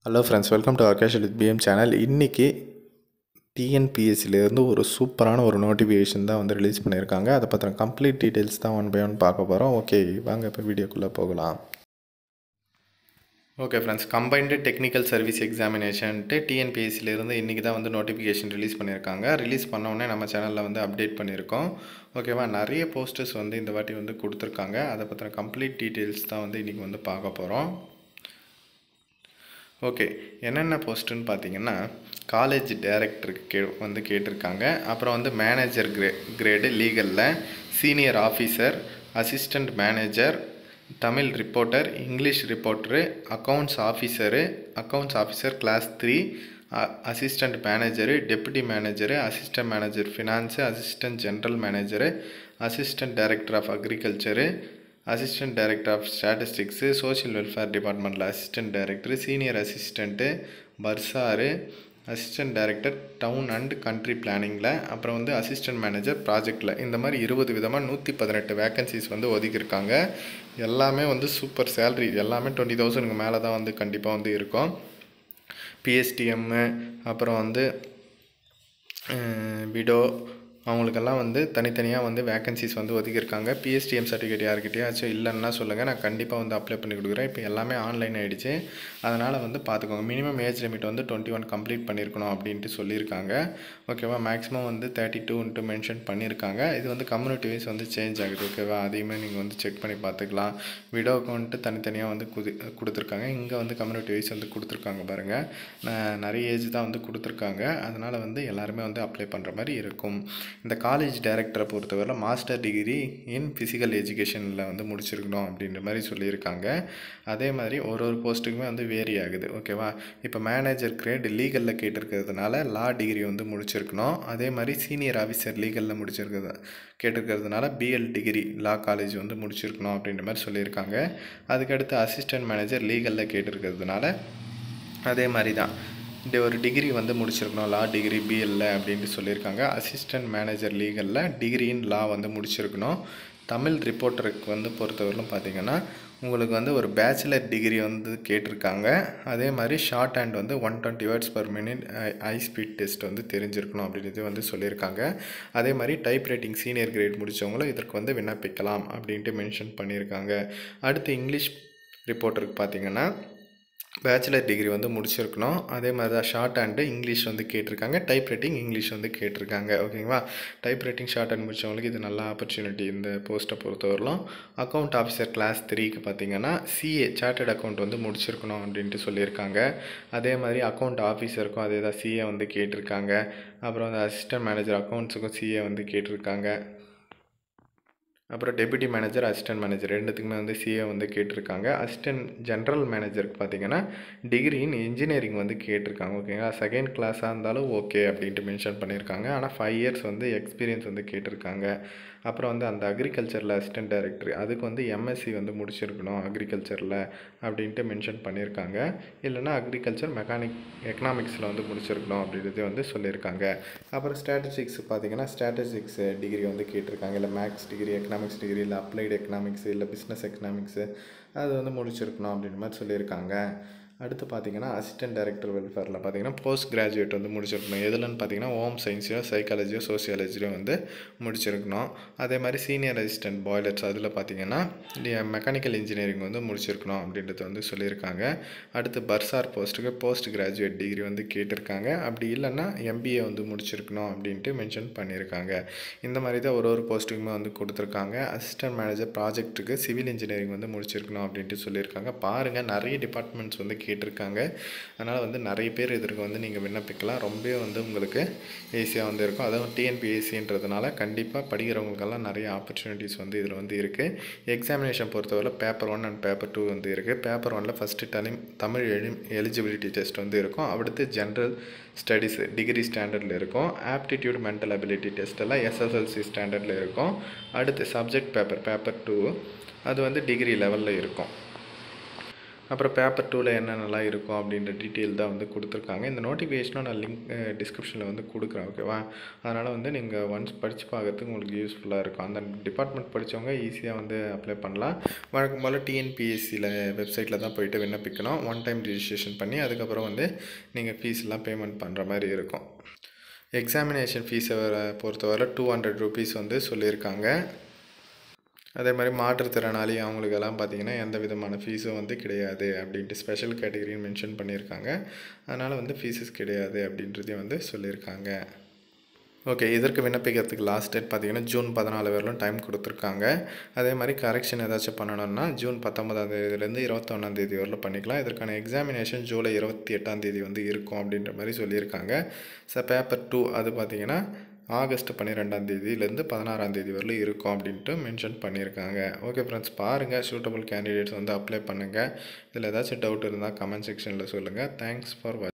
hello friends welcome to Akash with PM channel இன்றைக்கி டிஎன்பிஎஸ்சிலேருந்து ஒரு சூப்பரான ஒரு நோட்டிஃபிகேஷன் தான் வந்து ரிலீஸ் பண்ணியிருக்காங்க அதை பற்றின கம்ப்ளீட் டீட்டெயில்ஸ் தான் ஒன் பை ஒன் பார்க்க போகிறோம் ஓகே வாங்க இப்போ வீடியோக்குள்ளே போகலாம் okay friends combined technical service எக்ஸாமினேஷன்ட்டு டிஎன்பிஎஸ்சிலேருந்து இன்றைக்கி தான் வந்து நோட்டிஃபிகேஷன் ரிலீஸ் பண்ணியிருக்காங்க ரிலீஸ் பண்ணோடனே நம்ம சேனலில் வந்து அப்டேட் பண்ணியிருக்கோம் ஓகேவா நிறைய போஸ்டர்ஸ் வந்து இந்த வாட்டி வந்து கொடுத்துருக்காங்க அதை பற்றின கம்ப்ளீட் டீட்டெயில்ஸ் தான் வந்து இன்றைக்கி வந்து பார்க்க போகிறோம் ஓகே என்னென்ன போஸ்ட்டுன்னு பார்த்தீங்கன்னா காலேஜ் டைரக்டருக்கு கே வந்து கேட்டிருக்காங்க அப்புறம் வந்து மேனேஜர் கிரே கிரேடு லீகலில் senior officer assistant manager Tamil reporter English reporter accounts officer accounts officer class three assistant manager deputy manager assistant manager finance assistant general manager assistant director of agriculture assistant director of statistics social welfare டிபார்ட்மெண்ட்டில் assistant director senior assistant bursar assistant director town and country பிளானிங்கில் அப்புறம் வந்து assistant manager ப்ராஜெக்டில் இந்த மாதிரி இருபது விதமாக நூற்றி பதினெட்டு வேக்கன்சிஸ் வந்து ஒதுக்கியிருக்காங்க எல்லாமே வந்து சூப்பர் சேல்ரி எல்லாமே டுவெண்ட்டி தௌசண்ட்க்கு மேலே தான் வந்து கண்டிப்பாக வந்து இருக்கும் பிஎஸ்டிஎம்மு அப்புறம் வந்து விடோ அவங்களுக்கெல்லாம் வந்து தனித்தனியாக வந்து வேக்கன்சிஸ் வந்து ஒதுக்கியிருக்காங்க பிஎஸ்டிஎம் சர்டிஃபிகேட் யாருக்கிட்டேயாச்சும் இல்லைன்னா சொல்லுங்கள் நான் கண்டிப்பாக வந்து அப்ளை பண்ணி கொடுக்குறேன் இப்போ எல்லாமே ஆன்லைன் ஆகிடுச்சு அதனால் வந்து பார்த்துக்கோங்க மினிமம் ஏஜ் லிமிட் வந்து டுவெண்ட்டி ஒன் கம்ப்ளீட் பண்ணியிருக்கணும் அப்படின்ட்டு சொல்லியிருக்காங்க ஓகேவா மேக்ஸிமம் வந்து தேர்ட்டி டூன்ட்டு மென்ஷன் பண்ணியிருக்காங்க இது வந்து கம்யூனிட்டி வைஸ் வந்து சேஞ்ச் ஆகுது ஓகேவா அதையுமே நீங்கள் வந்து செக் பண்ணி பார்த்துக்கலாம் விடோவுக்கு வந்துட்டு தனித்தனியாக வந்து குதி கொடுத்துருக்காங்க இங்கே வந்து கம்யூனிட்டி வைஸ் வந்து கொடுத்துருக்காங்க பாருங்கள் நிறைய ஏஜ் தான் வந்து கொடுத்துருக்காங்க அதனால் வந்து எல்லாருமே வந்து அப்ளை பண்ணுற மாதிரி இருக்கும் இந்த காலேஜ் டைரக்டரை பொறுத்தவரை மாஸ்டர் டிகிரி இன் ஃபிசிக்கல் எஜுகேஷனில் வந்து முடிச்சிருக்கணும் அப்படின்ற மாதிரி சொல்லியிருக்காங்க அதே மாதிரி ஒரு ஒரு போஸ்ட்டுக்குமே வந்து வேரி ஆகுது ஓகேவா இப்போ மேனேஜர் கிரேட் லீகலில் கேட்டிருக்கிறதுனால லா டிகிரி வந்து முடிச்சிருக்கணும் அதே மாதிரி சீனியர் ஆஃபீஸர் லீகலில் முடிச்சிருக்கிறது கேட்டிருக்கிறதுனால பிஎல் டிகிரி லா காலேஜ் வந்து முடிச்சிருக்கணும் அப்படின்ற மாதிரி சொல்லியிருக்காங்க அதுக்கடுத்து அசிஸ்டன்ட் மேனேஜர் லீகலில் கேட்டிருக்கிறதுனால அதே மாதிரி தான் இந்த ஒரு டிகிரி வந்து முடிச்சிருக்கணும் லா டிகிரி பிஎல்ல அப்படின்ட்டு சொல்லியிருக்காங்க அசிஸ்டன்ட் மேனேஜர் லீகலில் டிகிரி இன் லா வந்து முடிச்சிருக்கணும் தமிழ் ரிப்போர்ட்டருக்கு வந்து பொறுத்தவரையிலும் பார்த்தீங்கன்னா உங்களுக்கு வந்து ஒரு பேச்சுலர் டிகிரி வந்து கேட்டிருக்காங்க அதே மாதிரி ஷார்ட் ஹேண்ட் வந்து one twenty words per minute ஐ ஸ்பீட் டெஸ்ட் வந்து தெரிஞ்சிருக்கணும் அப்படின்றது வந்து சொல்லியிருக்காங்க அதே மாதிரி டைப் ரைட்டிங் சீனியர் கிரேட் முடித்தவங்களும் இதற்கு வந்து விண்ணப்பிக்கலாம் அப்படின்ட்டு மென்ஷன் பண்ணியிருக்காங்க அடுத்து இங்கிலீஷ் ரிப்போர்ட்டருக்கு பார்த்தீங்கன்னா பேச்சுலர் டிகிரி வந்து முடிச்சிருக்கணும் அதே மாதிரி தான் ஷார்ட் ஹேண்டு இங்கிலீஷ் வந்து கேட்டிருக்காங்க டைப் ரைட்டிங் இங்கிலீஷ் வந்து கேட்டிருக்காங்க ஓகேங்களா டைப் ரைட்டிங் ஷார்ட் ஹேண்ட் முடித்தவங்களுக்கு இது நல்ல ஆப்பர்ச்சுனிட்டி இந்த போஸ்ட்டை பொறுத்தவரையிலும் அக்கௌண்ட் ஆஃபீஸர் கிளாஸ் த்ரீக்கு பார்த்தீங்கன்னா சிஏ சார்ட்டர்ட் அக்கௌண்ட் வந்து முடிச்சிருக்கணும் அப்படின்ட்டு சொல்லியிருக்காங்க அதே மாதிரி அக்கௌண்ட் ஆஃபீஸருக்கும் அதே தான் சிஏ வந்து கேட்டிருக்காங்க அப்புறம் வந்து அசிஸ்டன்ட் மேனேஜர் அக்கௌண்ட்ஸுக்கும் சிஏ வந்து கேட்டிருக்காங்க அப்புறம் டெப்யூட்டி மேனேஜர் அசிஸ்டன்ட் மேனேஜர் ரெண்டுத்துக்குமே வந்து சிஏ வந்து கேட்டிருக்காங்க அசிஸ்டன்ட் ஜென்ரல் மேனேஜருக்கு பார்த்தீங்கன்னா டிகிரி இன் இன்ஜினியரிங் வந்து கேட்டிருக்காங்க ஓகேங்களா செகண்ட் கிளாஸாக இருந்தாலும் ஓகே அப்படின்ட்டு மென்ஷன் பண்ணியிருக்காங்க ஆனால் ஃபைவ் இயர்ஸ் வந்து எக்ஸ்பீரியன்ஸ் வந்து கேட்டிருக்காங்க அப்புறம் வந்து அந்த அக்ரிகல்ச்சரில் அசிஸ்டன்ட் டைரக்டர் அதுக்கு வந்து எம்எஸ்சி வந்து முடிச்சிருக்கணும் அக்ரிகல்ச்சரில் அப்படின்ட்டு மென்ஷன் பண்ணியிருக்காங்க இல்லைனா அக்ரிகல்ச்சர் மெக்கானிக் எக்கனாமிக்ஸில் வந்து முடிச்சிருக்கணும் அப்படின்றது வந்து சொல்லியிருக்காங்க அப்புறம் ஸ்டாட்டிஸ்டிக்ஸ் பார்த்தீங்கன்னா ஸ்டாட்டிஸ்டிக்ஸ் டிகிரி வந்து கேட்டிருக்காங்க இல்லை மேக்ஸ் டிகிரி எக்கனாமிக்ஸ் டிகிரி இல்லை அப்ளைடு எக்கனாமிக்ஸ் இல்லை பிஸ்னஸ் எக்கனாமிக்ஸு அது வந்து முடிச்சிருக்கணும் அப்படின்ற மாதிரி சொல்லியிருக்காங்க அடுத்து பார்த்தீங்கன்னா அசிஸ்டன்ட் டைரக்டர் வெல்ஃபேரில் பார்த்தீங்கன்னா போஸ்ட் கிராஜுவேட் வந்து முடிச்சிருக்கணும் எதுலன்னு பார்த்தீங்கன்னா ஹோம் சயின்ஸையோ சைக்காலஜியோ சோசியாலஜியோ வந்து முடிச்சிருக்கணும் அதே மாதிரி சீனியர் அசிஸ்டன்ட் பாய்லர்ஸ் அதில் பார்த்தீங்கன்னா மெக்கானிக்கல் இன்ஜினியரிங் வந்து முடிச்சிருக்கணும் அப்படின்றது வந்து சொல்லியிருக்காங்க அடுத்து பர்சார் போஸ்ட்டுக்கு போஸ்ட் கிராஜுவேட் டிகிரி வந்து கேட்டிருக்காங்க அப்படி இல்லைன்னா எம்பிஏ வந்து முடிச்சிருக்கணும் அப்படின்ட்டு மென்ஷன் பண்ணியிருக்காங்க இந்த மாதிரி தான் ஒரு ஒரு போஸ்ட்டுக்குமே வந்து கொடுத்துருக்காங்க அசிஸ்டன்ட் மேனேஜர் ப்ராஜெக்ட்டுக்கு சிவில் இன்ஜினியரிங் வந்து முடிச்சிருக்கணும் அப்படின்ட்டு சொல்லியிருக்காங்க பாருங்கள் நிறைய டிபார்ட்மெண்ட்ஸ் வந்து கேட்டிருக்காங்க அதனால் வந்து நிறைய பேர் இதற்கு வந்து நீங்கள் விண்ணப்பிக்கலாம் ரொம்பவே வந்து உங்களுக்கு ஈஸியாக வந்து இருக்கும் அதுவும் டிஎன்பிஎஸ்சின்றதுனால கண்டிப்பாக படிக்கிறவங்களுக்கெல்லாம் நிறைய ஆப்பர்ச்சுனிட்டிஸ் வந்து இதில் வந்து இருக்குது எக்ஸாமினேஷன் பொறுத்தவரை paper one and paper two வந்து இருக்குது பேப்பர் ஒனில் ஃபஸ்ட்டு டலி தமிழ் எலி எலிஜிபிலிட்டி டெஸ்ட் வந்து இருக்கும் அடுத்து ஜென்ரல் ஸ்டடீஸ் டிகிரி ஸ்டாண்டர்டில் இருக்கும் ஆப்டிடியூட் மென்டல் அபிலிட்டி டெஸ்ட் எல்லாம் எஸ்எஸ்எல்சி ஸ்டாண்டர்டில் இருக்கும் அடுத்து சப்ஜெக்ட் பேப்பர் பேப்பர் டூ அது வந்து டிகிரி லெவலில் இருக்கும் அப்புறம் பேப்பர் டூவில் என்னென்னலாம் இருக்கும் அப்படின்ற டீட்டெயில் தான் வந்து கொடுத்துருக்காங்க இந்த நோட்டிஃபிகேஷனும் நான் லிங்க் டிஸ்கிரிப்ஷனில் வந்து கொடுக்குறேன் ஓகேவா அதனால் வந்து நீங்கள் ஒன்ஸ் படித்து பார்க்கறதுக்கு உங்களுக்கு யூஸ்ஃபுல்லாக இருக்கும் அந்த டிபார்ட்மெண்ட் படித்தவங்க ஈஸியாக வந்து அப்ளை பண்ணலாம் வழக்கம் போல் டிஎன்பிஎஸ்சியில் வெப்சைட்டில் தான் போயிட்டு விண்ணப்பிக்கணும் ஒன் டைம் ரிஜிஸ்ட்ரேஷன் பண்ணி அதுக்கப்புறம் வந்து நீங்கள் ஃபீஸ்லாம் பேமெண்ட் பண்ணுற மாதிரி இருக்கும் எக்ஸாமினேஷன் ஃபீஸை பொறுத்தவரை டூ ஹண்ட்ரட் ருபீஸ் வந்து சொல்லியிருக்காங்க அதே மாதிரி மாற்றுத்திறனாளி அவங்களுக்கெல்லாம் பார்த்தீங்கன்னா எந்த விதமான ஃபீஸும் வந்து கிடையாது அப்படின்ட்டு ஸ்பெஷல் கேட்டகரின்னு மென்ஷன் பண்ணியிருக்காங்க அதனால் வந்து ஃபீஸஸ் கிடையாது அப்படின்றதையும் வந்து சொல்லியிருக்காங்க ஓகே இதற்கு விண்ணப்பிக்கிறதுக்கு லாஸ்ட் டேட் பார்த்தீங்கன்னா ஜூன் பதினாலு வரலும் டைம் கொடுத்துருக்காங்க அதே மாதிரி கரெக்ஷன் ஏதாச்சும் பண்ணணும்னா ஜூன் பத்தொன்பதாம் தேதியிலேருந்து இருபத்தொன்னாம் தேதி வரலும் பண்ணிக்கலாம் இதற்கான எக்ஸாமினேஷன் ஜூலை இருபத்தி எட்டாம் தேதி வந்து இருக்கும் அப்படின்ற மாதிரி சொல்லியிருக்காங்க ஸோ பேப்பர் டூ அது பார்த்தீங்கன்னா ஆகஸ்ட் பன்னிரெண்டாம் தேதியிலேருந்து பதினாறாம் தேதி வரலும் இருக்கும் அப்படின்ட்டு மென்ஷன் பண்ணியிருக்காங்க ஓகே ஃப்ரெண்ட்ஸ் பாருங்கள் சூட்டபிள் கேண்டிடேட்ஸ் வந்து அப்ளை பண்ணுங்கள் இதில் ஏதாச்சும் டவுட் இருந்தால் கமெண்ட் செக்ஷனில் சொல்லுங்கள் தேங்க்ஸ் ஃபார் வாட்ச்